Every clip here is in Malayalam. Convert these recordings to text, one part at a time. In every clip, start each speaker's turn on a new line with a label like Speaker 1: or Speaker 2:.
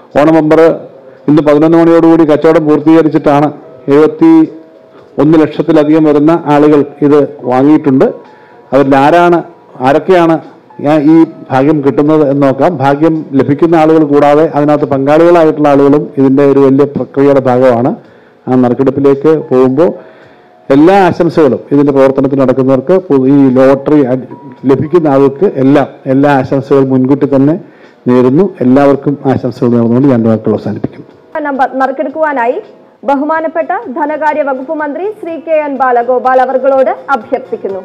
Speaker 1: ഓണം ബമ്പർ ഇന്ന് പതിനൊന്ന് മണിയോടുകൂടി കച്ചവടം പൂർത്തീകരിച്ചിട്ടാണ് എഴുപത്തി ഒന്ന് ലക്ഷത്തിലധികം വരുന്ന ആളുകൾ ഇത് വാങ്ങിയിട്ടുണ്ട് അവരിൽ ആരാണ് ആരൊക്കെയാണ് ഞാൻ ഈ ഭാഗ്യം കിട്ടുന്നത് എന്ന് നോക്കാം ഭാഗ്യം ലഭിക്കുന്ന ആളുകൾ കൂടാതെ അതിനകത്ത് പങ്കാളികളായിട്ടുള്ള ആളുകളും ഇതിൻ്റെ ഒരു വലിയ പ്രക്രിയയുടെ ഭാഗമാണ് ആ നറുക്കെടുപ്പിലേക്ക് പോകുമ്പോൾ എല്ലാ ആശംസകളും ഇതിന്റെ പ്രവർത്തനത്തിൽ നടക്കുന്നവർക്ക് പൊതു- ഈ ലോട്ടറി അ- ലഭിക്കുന്ന ആൾക്ക് എല്ലാം എല്ലാ ആശംസകളും മുൻകൂട്ടി തന്നെ നേരുന്നു എല്ലാവർക്കും ആശംസകൾ നേർന്നുകൊണ്ട് ഞാൻ വാക്കുകൾ അവസാനിപ്പിക്കുന്നു
Speaker 2: നമ്പർ നറുക്കെടുക്കുവാനായി ബഹുമാനപ്പെട്ട ധനകാര്യ വകുപ്പ് മന്ത്രി ശ്രീ കെ എൻ ബാലഗോപാൽ അവർകളോട് അഭ്യർത്ഥിക്കുന്നു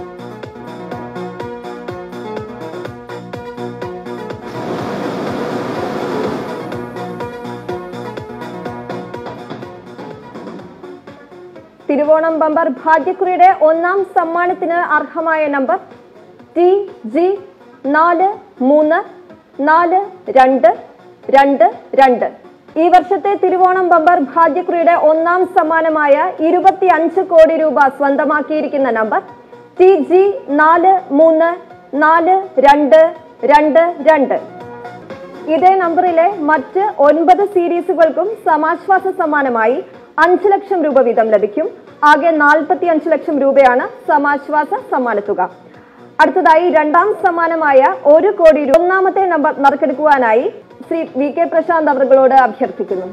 Speaker 2: തിരുവോണം ബമ്പർ ഭാഗ്യക്കുറിയുടെ ഒന്നാം സമ്മാനത്തിന് അർഹമായ നമ്പർ ടി ജി നാല് മൂന്ന് നാല് രണ്ട് രണ്ട് രണ്ട് ഈ വർഷത്തെ തിരുവോണം ബമ്പർ ഭാഗ്യക്കുറിയുടെ ഒന്നാം സമ്മാനമായ ഇരുപത്തി അഞ്ച് കോടി രൂപ സ്വന്തമാക്കിയിരിക്കുന്ന നമ്പർ ടി ജി നാല് മൂന്ന് നാല് രണ്ട് രണ്ട് രണ്ട് ഇതേ നമ്പറിലെ മറ്റ് ഒൻപത് സീരീസുകൾക്കും സമാശ്വാസ സമ്മാനമായി അഞ്ച് ലക്ഷം രൂപ വീതം ലഭിക്കും ആകെ നാൽപ്പത്തി അഞ്ച് ലക്ഷം രൂപയാണ് സമാശ്വാസ സമ്മാനത്തുക അടുത്തതായി രണ്ടാം സമ്മാനമായ ഒരു കോടി രൂപ ഒന്നാമത്തെ നമ്പർ നറുക്കെടുക്കുവാനായി ശ്രീ വി കെ പ്രശാന്ത് അവர்களോട് അഭ്യർത്ഥിക്കുന്നു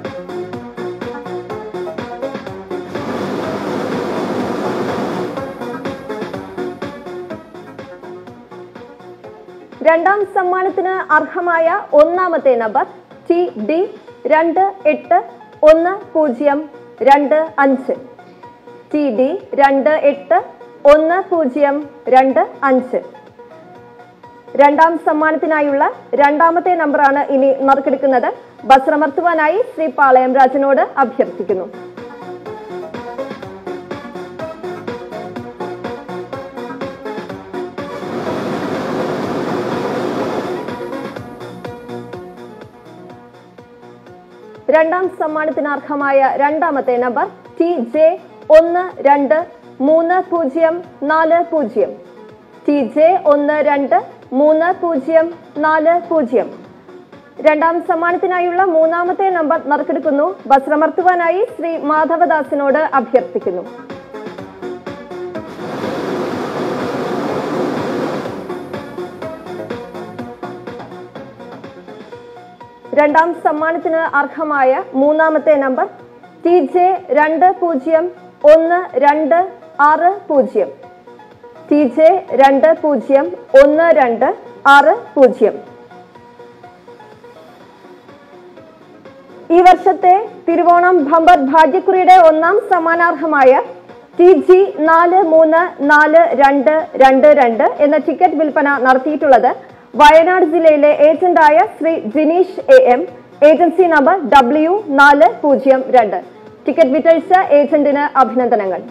Speaker 2: രണ്ടാം സമ്മാനത്തിന് അർഹമായ ഒന്നാമത്തെ നമ്പർ ടി ഡി രണ്ട് എട്ട് ഒന്ന് പൂജ്യം രണ്ട് അഞ്ച് ടി ഡി രണ്ട് എട്ട് ഒന്ന് പൂജ്യം രണ്ട് അഞ്ച് രണ്ടാം സമ്മാനത്തിനായുള്ള രണ്ടാമത്തെ നമ്പറാണ് ഇനി നറുക്കെടുക്കുന്നത് ബസ്രമർത്തുവാനായി ശ്രീ പാളയം രാജനോട് അഭ്യർത്ഥിക്കുന്നു രണ്ടാം സമ്മാനത്തിന് അർഹമായ രണ്ടാമത്തെ നമ്പർ ടി ജെ ഒന്ന് രണ്ട് മൂന്ന് പൂജ്യം നാല് പൂജ്യം ടി ജെ ഒന്ന് രണ്ട് മൂന്ന് പൂജ്യം നാല് പൂജ്യം രണ്ടാം സമ്മാനത്തിനായുള്ള മൂന്നാമത്തെ നമ്പർ നറുക്കെടുക്കുന്നു വസ്ത്രമർത്തുവാനായി ശ്രീ മാധവദാസിനോട് അഭ്യർത്ഥിക്കുന്നു രണ്ടാം സമ്മാനത്തിന് അർഹമായ മൂന്നാമത്തെ നമ്പർ ടി ജെ രണ്ട് പൂജ്യം ഒന്ന് രണ്ട് ആറ് പൂജ്യം ടി ജെ രണ്ട് പൂജ്യം ഒന്ന് രണ്ട് ആറ് പൂജ്യം ഈ വർഷത്തെ തിരുവോണം ഭമ്പർ ഭാഗ്യക്കുറിയുടെ ഒന്നാം സമ്മാനാർഹമായ ടി ജി നാല് മൂന്ന് നാല് രണ്ട് രണ്ട് രണ്ട് എന്ന ടിക്കറ്റ് വിൽപ്പന നടത്തിയിട്ടുള്ളത് വയനാട് ജില്ലയിലെ ഏജന്റായ Shri Jineesh A M agency number W നാല് പൂജ്യം രണ്ട് ടിക്കറ്റ് വിറ്റഴിച്ച ഏജന്റിന് അഭിനന്ദനങ്ങൾ